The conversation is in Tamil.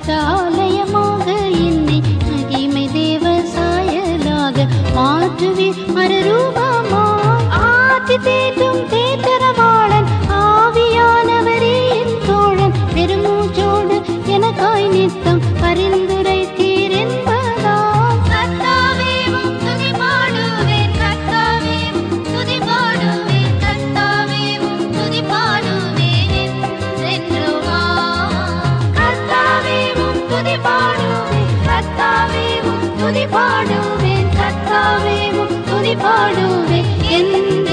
பரிசுத்தாலயமாக என்னை மகிமை தேவ சாயலாக மாற்றுவே மறுரூபமாய் ஆதி தேற்றும் தேற்றரவாளன் ஆவியானவரே என் தோழன் பெருமூச்சோடு எனக்காய் நித்தம் பரிந்துரை தீர் என்பதால் கர்த்தாவே உம் துதி பாடுவேன் கர்த்தாவே உம் துதி பாடுவேன் கர்த்தாவே உம் துதி பாடுவேன் என்றென்றுமா கர்த்தாவே உம் துதி பாடுவேன் கர்த்தாவே உம் துதி பாடுவேன் கர்த்தாவே உம் துதி பாடுவேன் என்